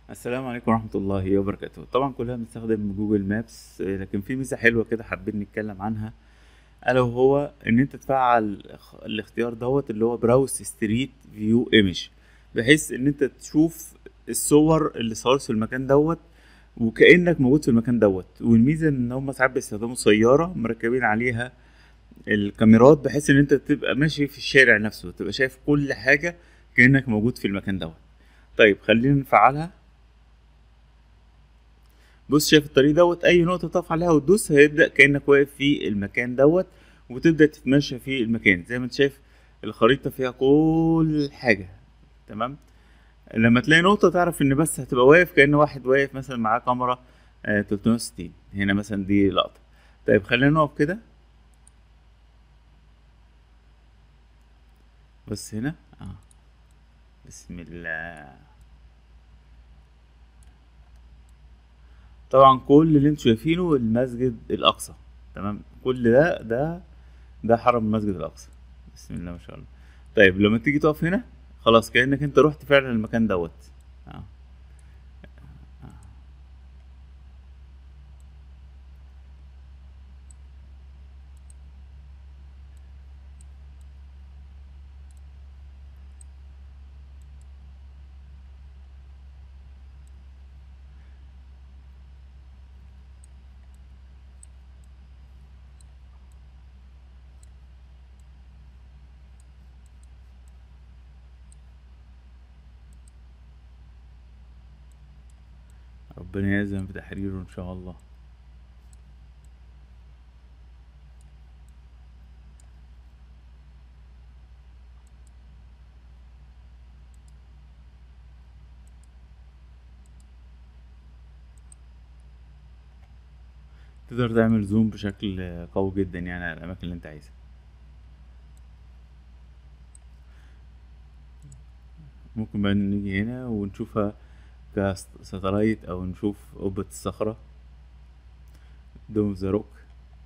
السلام عليكم ورحمة الله وبركاته طبعا كلنا بنستخدم جوجل مابس آه، لكن في ميزة حلوة كده حابين نتكلم عنها ألا وهو إن أنت تفعل اخ- الاختيار دوت اللي هو براوس ستريت فيو ايمج بحيث إن أنت تشوف الصور اللي صورت في المكان دوت وكأنك موجود في المكان دوت والميزة إن هم ساعات بيستخدموا سيارة مركبين عليها الكاميرات بحيث إن أنت تبقى ماشي في الشارع نفسه تبقى شايف كل حاجة كأنك موجود في المكان دوت طيب خلينا نفعلها بص شايف الطريق دوت اي نقطه تقف عليها وتدوس هيبدا كانك واقف في المكان دوت وتبدا تتمشى في المكان زي ما انت شايف الخريطه فيها كل حاجه تمام لما تلاقي نقطه تعرف ان بس هتبقى واقف كأن واحد واقف مثلا معاه كاميرا آه 360 هنا مثلا دي لقطه طيب خلينا نقف كده بس هنا اه بسم الله طبعا كل اللي انتوا شايفينه المسجد الاقصى تمام كل ده ده ده حرم المسجد الاقصى بسم الله ما شاء الله طيب لما تيجي تقف هنا خلاص كانك انت رحت فعلا المكان دوت اه ربنا يعزم في تحريره ان شاء الله تقدر تعمل زوم بشكل قوي جدا يعني على الاماكن اللي انت عايزها ممكن بقى نيجي هنا ونشوفها كساتلايت او نشوف قبة الصخرة دوم ذا روك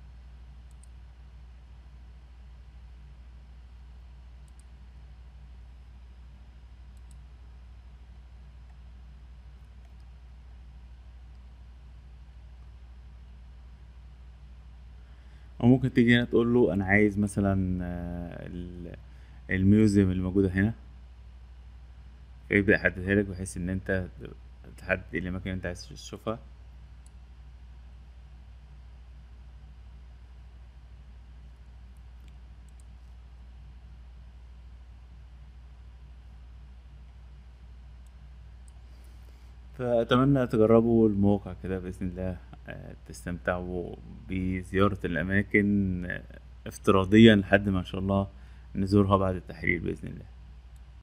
او ممكن تيجي هنا تقول له انا عايز مثلا آه، ال- الميوزيوم اللي موجودة هنا فيبدأ يحددها لك بحيث ان انت تحدد ايه الاماكن اللي انت عايز تشوفها فأتمنى تجربوا الموقع كده بإذن الله آه، تستمتعوا بزيارة الأماكن آه، افتراضيا لحد ما إن شاء الله نزورها بعد التحرير بإذن الله